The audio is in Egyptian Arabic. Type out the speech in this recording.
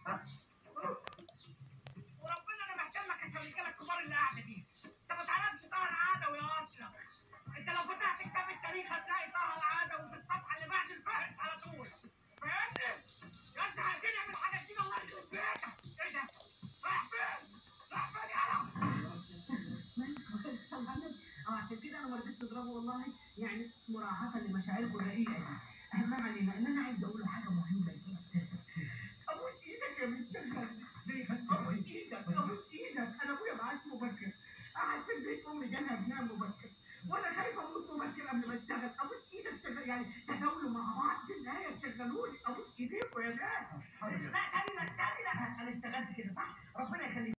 وربنا انا بهتمك عشان الرجاله الكبار اللي قاعده دي انت ما تعرفش طه العاده ويا اصلا انت لو فتحت كتاب التاريخ هتلاقي طه العاده وفي الصفحه اللي بعد الفهرس على طول فهمت؟ يا انت عايزين نعمل حاجه كده الله يخرب بيتك ايه ده؟ رايح فين؟ رايح فين يالا؟ اه عشان كده انا ما رضيتش اضربه والله يعني مراعاة لمشاعركم الرقيقه دي اهم ما علينا ان انا عايز اقول له حاجه مهمه جدا ابوس ايدك يا مستشفى ابوس ايدك ابوس ايدك انا ابويا معاش مبكر قاعد في البيت امي جالها ابنها مبكر وانا خايفه اموت مبكر قبل ما اشتغل ابوس ايدك شغل يعني تداولوا مع بعض في النهايه تشغلوني ابوس ايديكم يا ناس لا خلي لا خلي لا انا اشتغلت كده صح؟ ربنا يخليك